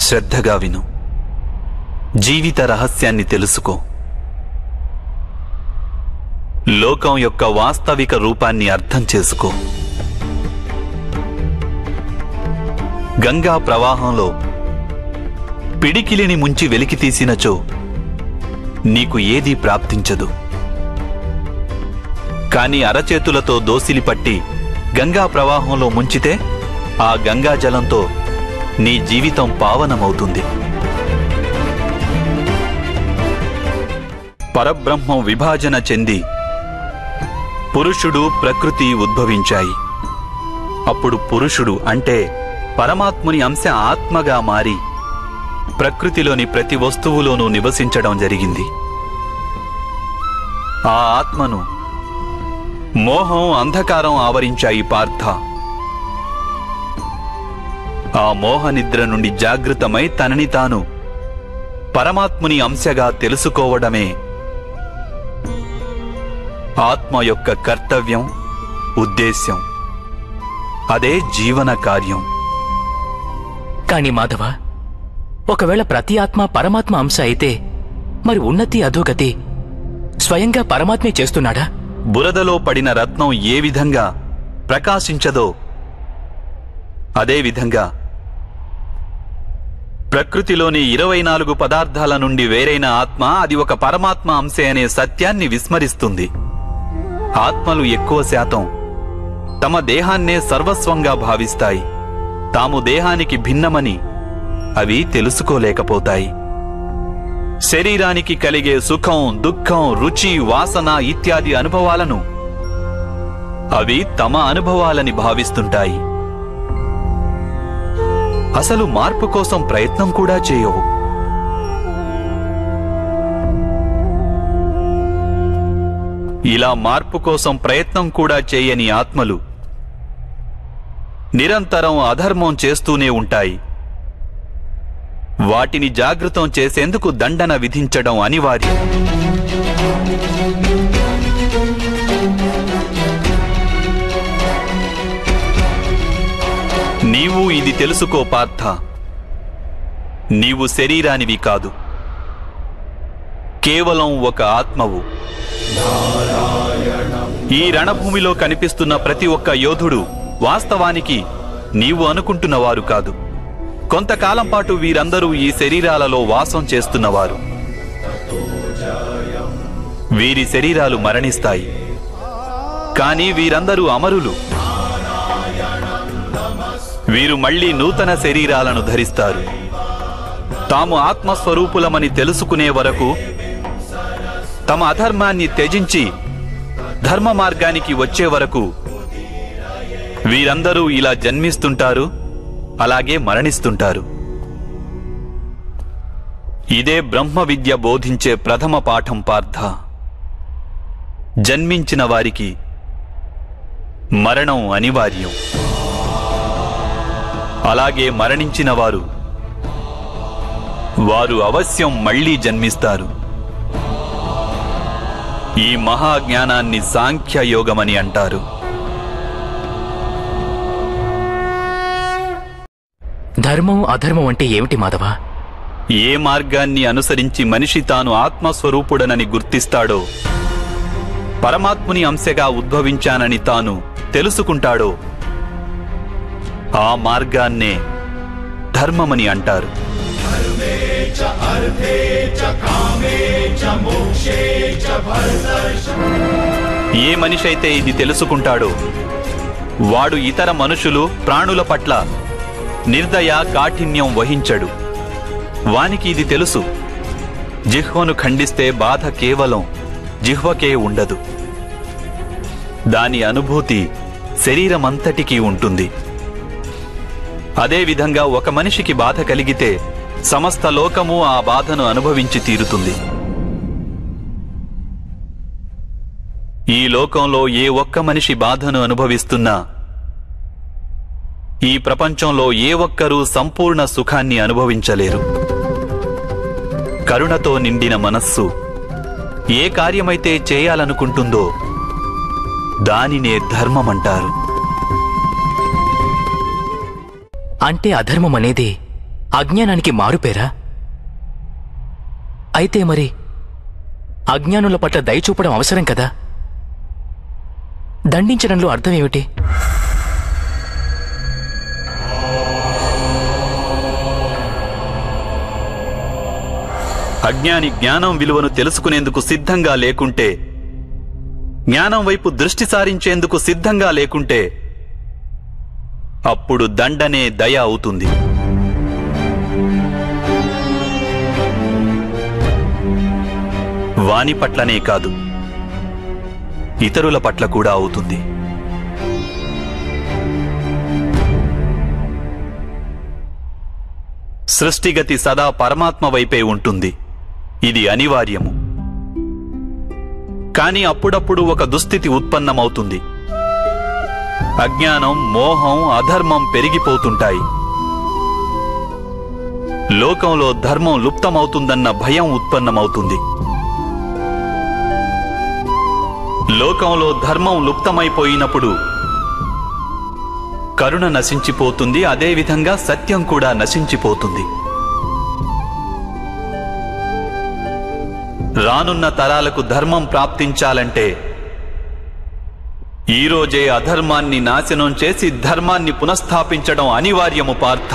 శ్రద్ధగా విను జీవిత రహస్యాన్ని తెలుసుకో లోకం యొక్క వాస్తవిక రూపాన్ని అర్థం చేసుకో గంగా ప్రవాహంలో పిడికిలిని ముంచి వెలికి తీసినచో నీకు ఏదీ ప్రాప్తించదు కాని అరచేతులతో దోసిలి పట్టి గంగా ప్రవాహంలో ముంచితే ఆ గంగా జలంతో నీ జీవితం పావనమవుతుంది పరబ్రహ్మం విభాజన చెంది పురుషుడు ప్రకృతి ఉద్భవించాయి అప్పుడు పురుషుడు అంటే పరమాత్ముని అంశ ఆత్మగా మారి ప్రకృతిలోని ప్రతి వస్తువులోనూ నివసించడం జరిగింది ఆ ఆత్మను మోహం అంధకారం ఆవరించాయి పార్థ ఆ మోహ నిద్ర నుండి జాగృతమై తనని తాను పరమాత్ముని అంశగా తెలుసుకోవడమే ఆత్మ యొక్క కర్తవ్యం ఉద్దేశ్యం అదే జీవన కార్యం కాని మాధవ ఒకవేళ ప్రతి ఆత్మ పరమాత్మ అంశ అయితే మరి ఉన్నతి అధోగతి స్వయంగా పరమాత్మే చేస్తున్నాడా బురదలో పడిన రత్నం ఏ విధంగా ప్రకాశించదో అదే విధంగా ప్రకృతిలోని ఇరవై నాలుగు పదార్థాల నుండి వేరైన ఆత్మ అది ఒక పరమాత్మ అంశే అనే సత్యాన్ని విస్మరిస్తుంది ఆత్మలు ఎక్కువ శాతం తమ దేహాన్నే సర్వస్వంగా భావిస్తాయి తాము దేహానికి భిన్నమని అవి తెలుసుకోలేకపోతాయి శరీరానికి కలిగే సుఖం దుఃఖం రుచి వాసన ఇత్యాది అనుభవాలను అవి తమ అనుభవాలని భావిస్తుంటాయి అసలు మార్పు కోసం ప్రయత్నం కూడా చేయవు ఇలా మార్పు కోసం ప్రయత్నం కూడా చేయని ఆత్మలు నిరంతరం అధర్మం చేస్తూనే ఉంటాయి వాటిని జాగృతం చేసేందుకు దండన విధించడం అనివార్యం నీవు ఇది తెలుసుకో పార్థ నీవు శరీరానివి కాదు కేవలం ఒక ఆత్మవు ఈ రణభూమిలో కనిపిస్తున్న ప్రతి ఒక్క యోధుడు వాస్తవానికి నీవు అనుకుంటున్నవారు కాదు కొంతకాలం పాటు వీరందరూ ఈ శరీరాలలో వాసం చేస్తున్నవారు వీరి శరీరాలు మరణిస్తాయి కానీ వీరందరూ అమరులు వీరు మళ్ళీ నూతన శరీరాలను ధరిస్తారు తాము ఆత్మస్వరూపులమని తెలుసుకునే వరకు తమ అధర్మాన్ని త్యజించి ధర్మ మార్గానికి వచ్చే వరకు వీరందరూ ఇలా జన్మిస్తుంటారు అలాగే మరణిస్తుంటారు ఇదే బ్రహ్మ విద్య బోధించే ప్రథమ పాఠం పార్థ జన్మించిన వారికి మరణం అనివార్యం అలాగే మరణించిన వారు వారు అవశ్యం మళ్ళీ జన్మిస్తారు ఈ మహాజ్ఞానాన్ని సాంఖ్య యోగమని అంటారు ధర్మం అధర్మం అంటే ఏమిటి మాధవ ఏ మార్గాన్ని అనుసరించి మనిషి తాను ఆత్మస్వరూపుడనని గుర్తిస్తాడో పరమాత్ముని అంశగా ఉద్భవించానని తాను తెలుసుకుంటాడో ఆ మార్గాన్నే ధర్మమని అంటారు ఏ మనిషి అయితే ఇది తెలుసుకుంటాడో వాడు ఇతర మనుషులు ప్రాణుల పట్ల నిర్దయ కాఠిన్యం వహించడు వానికి ఇది తెలుసు జిహ్వను ఖండిస్తే బాధ కేవలం జిహ్వకే ఉండదు దాని అనుభూతి శరీరమంతటికీ ఉంటుంది అదేవిధంగా ఒక మనిషికి బాధ కలిగితే సమస్త లోకము ఆ బాధను అనుభవించి తీరుతుంది ఈ లోకంలో ఏ ఒక్క మనిషి బాధను అనుభవిస్తున్నా ఈ ప్రపంచంలో ఏ ఒక్కరూ సంపూర్ణ సుఖాన్ని అనుభవించలేరు కరుణతో నిండిన మనస్సు ఏ కార్యమైతే చేయాలనుకుంటుందో దానినే ధర్మమంటారు అంటే అధర్మం అనేది అజ్ఞానానికి మారుపేరా అయితే మరి అజ్ఞానుల పట్ల దయ చూపడం అవసరం కదా దండించడంలో అర్థం ఏమిటి అజ్ఞాని జ్ఞానం విలువను తెలుసుకునేందుకు సిద్ధంగా లేకుంటే జ్ఞానం వైపు దృష్టి సారించేందుకు సిద్ధంగా లేకుంటే అప్పుడు దండనే దయ అవుతుంది వాని పట్లనే కాదు ఇతరుల పట్ల కూడా అవుతుంది సృష్టిగతి సదా పరమాత్మ వైపే ఉంటుంది ఇది అనివార్యము కాని అప్పుడప్పుడు ఒక దుస్థితి ఉత్పన్నమవుతుంది అజ్ఞానం మోహం అధర్మం పెరిగిపోతుంటాయి లోకంలో ధర్మం లుప్తమవుతుందన్న భయం ఉత్పన్నమవుతుంది లోకంలో ధర్మం లుప్తమైపోయినప్పుడు కరుణ నశించిపోతుంది అదేవిధంగా సత్యం కూడా నశించిపోతుంది రానున్న తరాలకు ధర్మం ప్రాప్తించాలంటే ఈరోజే అధర్మాన్ని నాశనం చేసి ధర్మాన్ని పునఃస్థాపించడం అనివార్యము పార్థ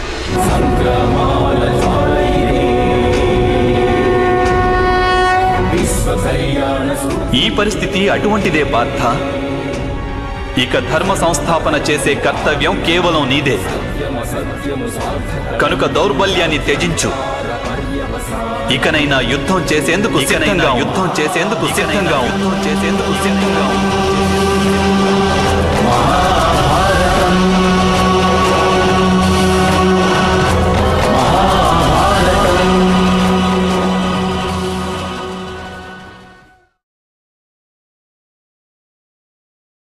ఈ పరిస్థితి అటువంటిదే పార్థ ఇక ధర్మ సంస్థాపన చేసే కర్తవ్యం కేవలం నీదే కనుక దౌర్బల్యాన్ని త్యజించు ఇకనైనా యుద్ధం చేసేందుకు సిద్ధంగా యుద్ధం చేసేందుకు సిద్ధంగా యుద్ధం చేసేందుకు సిద్ధంగా ఉండు.